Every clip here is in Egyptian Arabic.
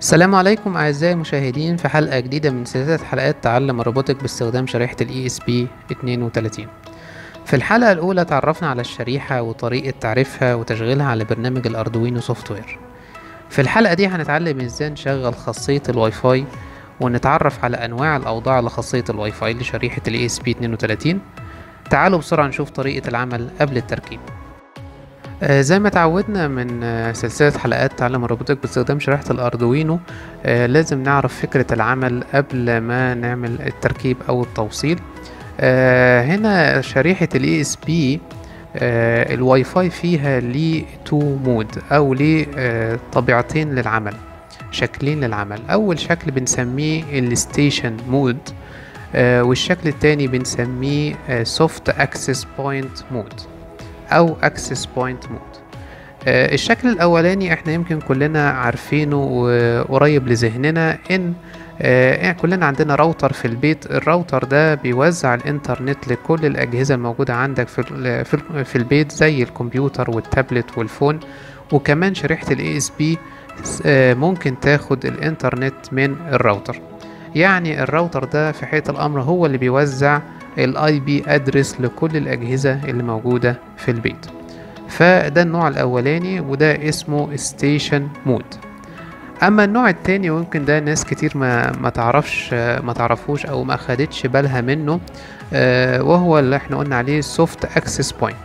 السلام عليكم أعزائي المشاهدين في حلقة جديدة من سلسلة حلقات تعلم الروبوتك باستخدام شريحة ال ESP 32 في الحلقة الأولى تعرفنا على الشريحة وطريقة تعريفها وتشغيلها على برنامج الأردوينو سوفت وير في الحلقة دي هنتعلم ازاي نشغل خاصية الواي فاي ونتعرف على أنواع الأوضاع لخاصية الواي فاي لشريحة ال ESP 32 تعالوا بسرعة نشوف طريقة العمل قبل التركيب آه، زي ما تعودنا من آه، سلسلة حلقات تعلم الروبوتك باستخدام شريحة الأردوينو آه، لازم نعرف فكرة العمل قبل ما نعمل التركيب أو التوصيل آه، هنا شريحة ال ESP آه، الواي فاي فيها ليه تو مود أو ليه آه، طبيعتين للعمل شكلين للعمل أول شكل بنسميه الستيشن مود والشكل التاني بنسميه سوفت اكسس بوينت مود او اكسس بوينت مود الشكل الاولاني احنا يمكن كلنا عارفينه وقريب لذهننا ان آه، كلنا عندنا راوتر في البيت الراوتر ده بيوزع الانترنت لكل الاجهزه الموجوده عندك في ال- في ال- في البيت زي الكمبيوتر والتابلت والفون وكمان شريحه الاي اس بي ممكن تاخد الانترنت من الراوتر يعني الراوتر ده في حقيقه الامر هو اللي بيوزع الاي بي ادرس لكل الاجهزه اللي موجوده في البيت فده النوع الاولاني وده اسمه ستيشن مود اما النوع التاني ويمكن ده ناس كتير ما ما تعرفش ما تعرفوش او ما اخدتش بالها منه آه، وهو اللي احنا قلنا عليه سوفت اكسس بوينت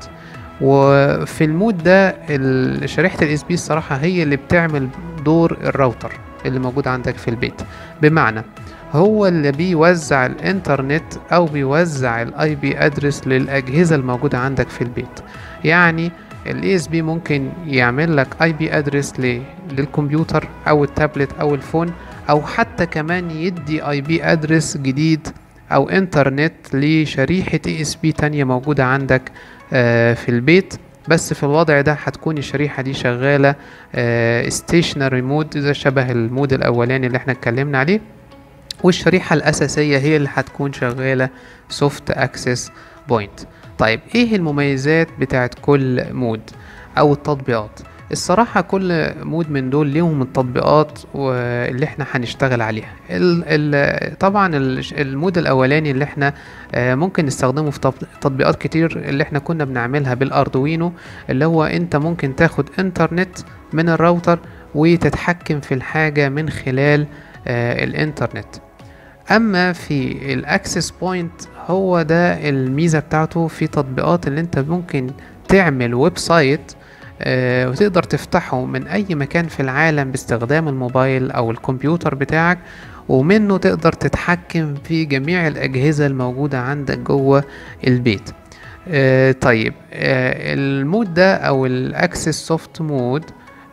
وفي المود ده ال- شريحة الاس بي الصراحة هي اللي بتعمل دور الراوتر اللي موجود عندك في البيت بمعنى هو اللي بيوزع الانترنت او بيوزع الاي بي ادرس للاجهزة الموجودة عندك في البيت يعني الاي اس بي ممكن يعمل لك اي بي ادرس للكمبيوتر او التابلت او الفون او حتى كمان يدي اي بي ادرس جديد او انترنت لشريحة اي اس بي تانية موجودة عندك آه، في البيت بس في الوضع ده هتكون الشريحة دي شغالة ستيشنري مود ده شبه المود الاولاني اللي احنا اتكلمنا عليه والشريحة الأساسية هي اللي هتكون شغالة سوفت اكسس بوينت طيب ايه المميزات بتاعت كل مود او التطبيقات الصراحة كل مود من دول ليهم التطبيقات واللي احنا هنشتغل عليها ال ال طبعا ال- المود الاولاني اللي احنا آه، ممكن نستخدمه في تط- تطبيقات كتير اللي احنا كنا بنعملها بالاردوينو اللي هو انت ممكن تاخد انترنت من الراوتر وتتحكم في الحاجة من خلال آه، الانترنت اما في الاكسس بوينت هو ده الميزه بتاعته في تطبيقات اللي انت ممكن تعمل ويب سايت آه، وتقدر تفتحه من اي مكان في العالم باستخدام الموبايل او الكمبيوتر بتاعك ومنه تقدر تتحكم في جميع الاجهزه الموجوده عندك جوه البيت آه، طيب آه، المود ده او الاكسس سوفت مود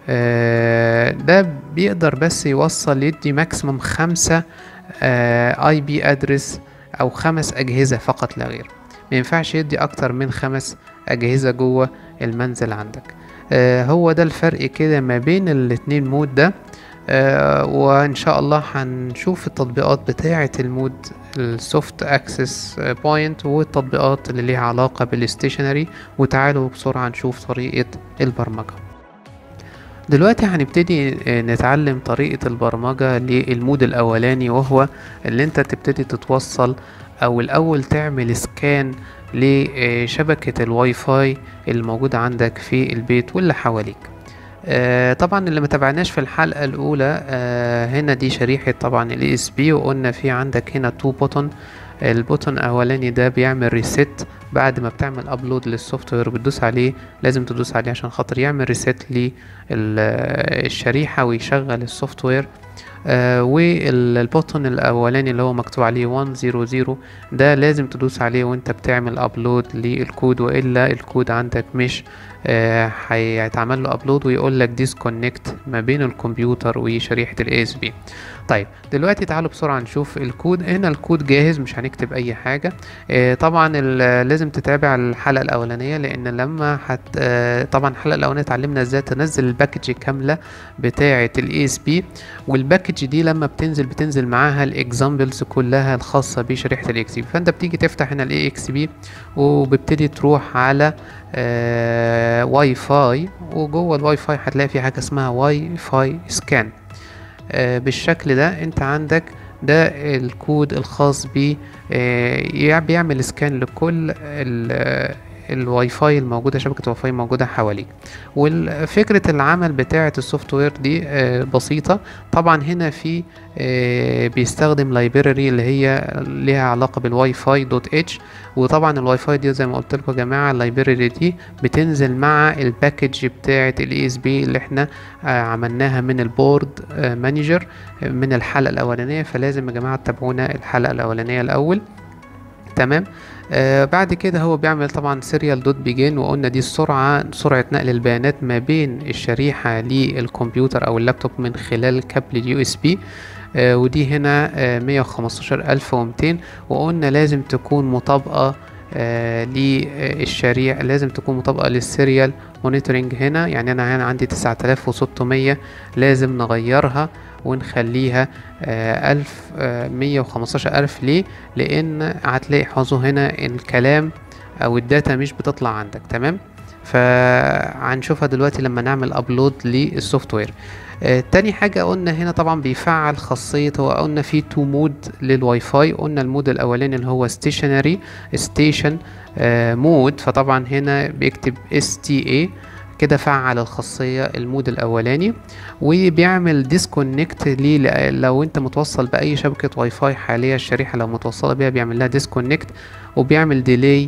ده بيقدر بس يوصل يدي ماكسيموم خمسة اي بي ادرس او خمس اجهزه فقط لا غير ما ينفعش يدي اكتر من خمس اجهزه جوه المنزل عندك آه، هو ده الفرق كده ما بين الاتنين مود ده آه، وان شاء الله هنشوف التطبيقات بتاعه المود السوفت اكسس بوينت والتطبيقات اللي ليها علاقه بالستيشنري وتعالوا بسرعه نشوف طريقه البرمجه دلوقتي هنبتدي آه، نتعلم طريقة البرمجة للمود الأولاني وهو اللي انت تبتدي تتوصل أو الأول تعمل سكان لشبكة الواي فاي الموجودة عندك في البيت واللي حواليك آه، طبعا اللي ما تابعناش في الحلقة الأولى آه، هنا دي شريحة طبعا ال ESP وقلنا في عندك هنا تو بوتون البوتون الأولاني ده بيعمل ريست بعد ما بتعمل ابلود للسوفت وير بتدوس عليه لازم تدوس عليه عشان خاطر يعمل ريست للشريحة ويشغل السوفت وير آه والبوتون الاولاني اللي هو مكتوب عليه 100 ده لازم تدوس عليه وانت بتعمل ابلود للكود والا الكود عندك مش آه، هيتعمل له ابلود ويقول لك ديسكونكت ما بين الكمبيوتر وشريحه الاي اس بي طيب دلوقتي تعالوا بسرعه نشوف الكود هنا الكود جاهز مش هنكتب اي حاجه آه، طبعا ال- لازم تتابع الحلقه الاولانيه لان لما هت آه، طبعا الحلقه الاولانيه اتعلمنا ازاي تنزل الباكج كامله بتاعه الاي اس بي والباكج دي لما بتنزل بتنزل معاها الاكزامبلز كلها الخاصه بشريحه الاكس بي فانت بتيجي تفتح هنا الاي اكس بي وببتدي تروح على آه واي فاي وجوه الواي فاي هتلاقي في حاجه اسمها واي فاي سكان آه، بالشكل ده انت عندك ده الكود الخاص ب بيعمل سكان لكل ال- الواي فاي الموجودة شبكة الواي فاي موجودة حواليك وفكرة العمل بتاعة السوفت وير دي آه، بسيطة طبعا هنا في آه، بيستخدم لايبراري اللي هي ليها علاقة بالواي فاي دوت اتش وطبعا الواي فاي دي زي ما قلت لكم يا جماعة اللايبراري دي بتنزل مع الباكج بتاعة الاي اس بي اللي احنا آه، عملناها من البورد مانجر من الحلقة الأولانية فلازم يا جماعة تتابعونا الحلقة الأولانية الأول تمام آه بعد كده هو بيعمل طبعا سيريال دوت بيجين وقلنا دي السرعة سرعة نقل البيانات ما بين الشريحة للكمبيوتر أو اللابتوب من خلال كابل اليو اس بي آه ودي هنا آه مية وخمستاشر ألف ومتين وقلنا لازم تكون مطابقة آه للشريحة لازم تكون مطابقة للسيريال مونيتورنج هنا يعني أنا هنا عندي تسعة آلاف وستمية لازم نغيرها ونخليها ألف مية وخمستاشر ألف ليه؟ لأن هتلاقي حظه هنا الكلام أو الداتا مش بتطلع عندك تمام؟ فهنشوفها دلوقتي لما نعمل أبلود للسوفت وير آه تاني حاجة قلنا هنا طبعا بيفعل خاصية هو قلنا في تو مود للواي فاي قلنا المود الأولاني اللي هو ستيشنري ستيشن مود فطبعا هنا بيكتب اس تي اي كده فعل الخاصية المود الأولاني وبيعمل ديسكونكت ليه لو انت متوصل بأي شبكة واي فاي حالية الشريحة لو متوصلة بيها بيعمل لها ديسكونكت وبيعمل ديلي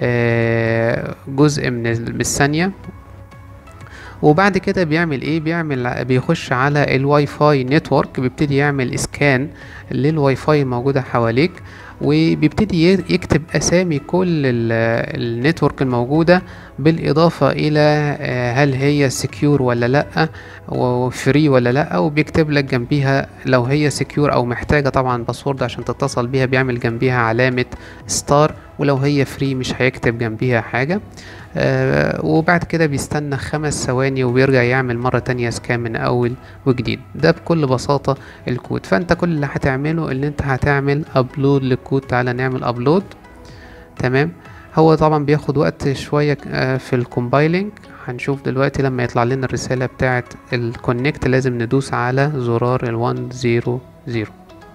جزء من الثانية وبعد كده بيعمل ايه بيعمل بيخش على الواي فاي نتورك بيبتدي يعمل اسكان للواي فاي الموجودة حواليك وبيبتدي يكتب اسامي كل النتورك الموجودة بالاضافة الى هل هي سكيور ولا لا وفري ولا لا وبيكتب لك جنبيها لو هي سكيور او محتاجة طبعا باسورد عشان تتصل بيها بيعمل جنبيها علامة ستار ولو هي فري مش هيكتب جنبيها حاجة آه وبعد كده بيستنى خمس ثواني وبيرجع يعمل مرة تانية سكان من أول وجديد ده بكل بساطة الكود فأنت كل اللي هتعمله اللي أنت هتعمل أبلود للكود تعالى نعمل أبلود تمام هو طبعا بياخد وقت شوية آه في الكومبايلنج هنشوف دلوقتي لما يطلع لنا الرسالة بتاعة الكونكت لازم ندوس على زرار الوان زيرو زيرو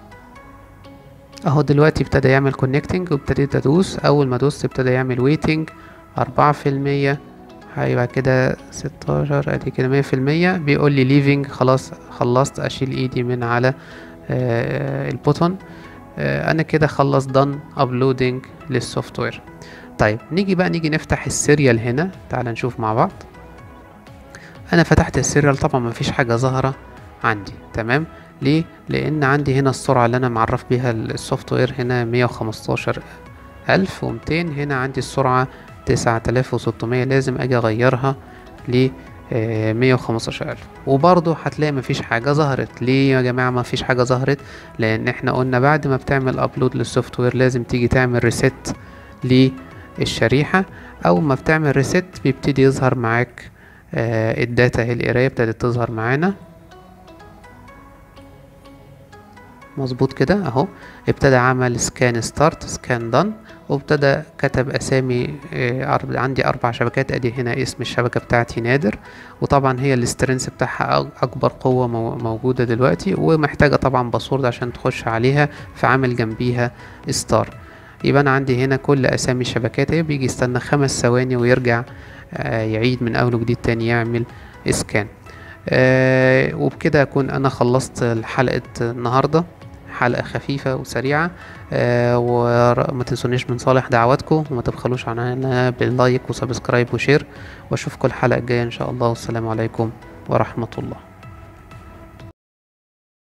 اهو دلوقتي ابتدى يعمل كونكتنج وابتديت ادوس اول ما دوست ابتدى يعمل ويتنج أربعة في المية هيبقى كده ستاشر ادي كده مية في المية بيقول لي ليفينج خلاص خلصت اشيل ايدي من على آه البوتون آه انا كده خلص دان ابلودنج للسوفت وير طيب نيجي بقى نيجي نفتح السيريال هنا تعال نشوف مع بعض انا فتحت السيريال طبعا مفيش حاجة ظاهرة عندي تمام ليه لان عندي هنا السرعة اللي انا معرف بيها السوفت وير هنا مية وخمستاشر ألف ومتين هنا عندي السرعة تسعة آلاف وستمية لازم أجي أغيرها ل مية وخمستاشر ألف وبرضه هتلاقي مفيش حاجة ظهرت ليه يا جماعة مفيش حاجة ظهرت لأن احنا قلنا بعد ما بتعمل أبلود للسوفت وير لازم تيجي تعمل ريست للشريحة أول ما بتعمل ريست بيبتدي يظهر معاك آه الداتا هي القراية ابتدت تظهر معانا مظبوط كده اهو ابتدى عمل سكان ستارت سكان دان وابتدى كتب اسامي عندي اربع شبكات ادي هنا اسم الشبكه بتاعتي نادر وطبعا هي الاسترنس بتاعها اكبر قوه موجوده دلوقتي ومحتاجه طبعا باسورد عشان تخش عليها فعامل جنبيها ستار يبقى انا عندي هنا كل اسامي الشبكات اهي بيجي يستنى خمس ثواني ويرجع يعيد من اول وجديد تاني يعمل اسكان آه وبكده اكون انا خلصت حلقه النهارده حلقة خفيفة وسريعة آه وما تنسونيش من صالح دعواتكم وما تبخلوش عننا باللايك وسبسكرايب وشير واشوفكم الحلقة الجاية ان شاء الله والسلام عليكم ورحمة الله